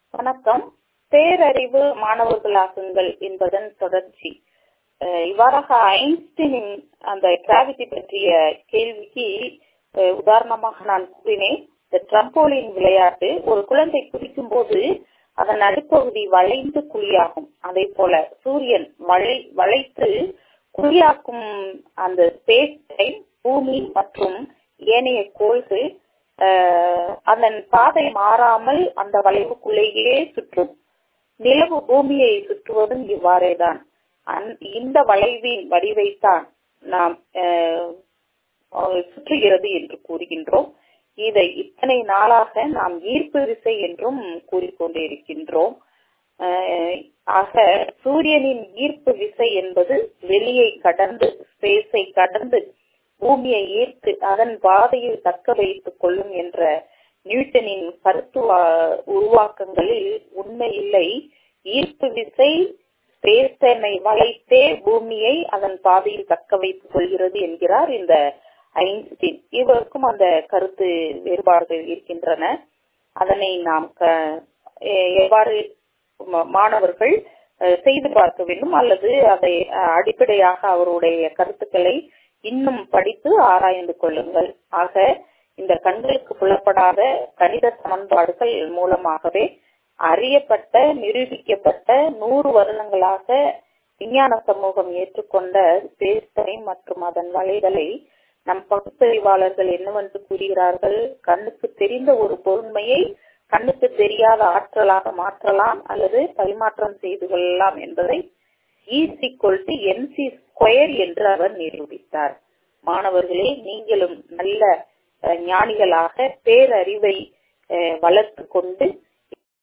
வணக்கம் பேரறிவு மாணவர்களாகுங்கள் என்பதன் தொடர்ச்சி அஹ் இவ்வாறாக ஐன்ஸ்டீனின் அந்த கிராவிட்டி பற்றிய கேள்விக்கு அஹ் உதாரணமாக நான் கூறினேன் இந்த ட்ரம்போலின் விளையாட்டு ஒரு குழந்தை குதிக்கும் போது அதன் நடுப்பகுதி வளைந்து குழியாகும் அதே போல சூரியன் வளை வளைத்து குழியாக்கும் அந்த ஸ்பேஸ் டைம் பூமி மற்றும் ஏனைய கோள்கள் அதன் பாதை மாறாமல் அந்த வளைவுக்குள்ளேயே சுற்றும் நிலவு பூமியை சுற்றுவதும் இவ்வாறேதான் இந்த வளைவின் வடிவைத்தான் நாம் சுற்றுகிறது என்று கூறுகின்றோம் இதை இத்தனை நாளாக நாம் ஈர்ப்பு விசை என்றும் கூறிக்கொண்டே இருக்கின்றோம் ஆக சூரியனின் ஈர்ப்பு விசை என்பது வெளியை கடந்து ஸ்பேஸை கடந்து பூமியை ஈர்த்து அதன் பாதையில் தக்க வைத்துக் கொள்ளும் என்ற நியூட்டனின் கருத்து உருவாக்கங்களில் உண்மை இல்லை ஈர்ப்பு விசை ஸ்பேஸனை வளைத்தே பூமியை அதன் பாதையில் தக்க வைத்துக் கொள்கிறது என்கிறார் இந்த ஐன்ஸ்டீன் இவருக்கும் அந்த கருத்து வேறுபாடுகள் இருக்கின்றன அதனை நாம் எவ்வாறு மாணவர்கள் செய்து பார்க்க வேண்டும் அல்லது அதை அடிப்படையாக அவருடைய கருத்துக்களை இன்னும் படித்து ஆராய்ந்து கொள்ளுங்கள் ஆக இந்த கண்களுக்கு புலப்படாத கணித சமன்பாடுகள் மூலமாகவே அறியப்பட்ட நிரூபிக்கப்பட்ட நூறு வருடங்களாக விஞ்ஞான சமூகம் ஏற்றுக்கொண்ட ஸ்பேஸ் டைம் மற்றும் அதன் வலைகளை நம் பகுத்தறிவாளர்கள் என்னவென்று கூறுகிறார்கள் கண்ணுக்கு தெரிந்த ஒரு பொருண்மையை கண்ணுக்கு தெரியாத ஆற்றலாக மாற்றலாம் அல்லது பரிமாற்றம் செய்து கொள்ளலாம் என்பதை is equal to NC square என்று அவர் நிரூபித்தார் மாணவர்களே நீங்களும் நல்ல ஞானிகளாக பேரறிவை வளர்த்து கொண்டு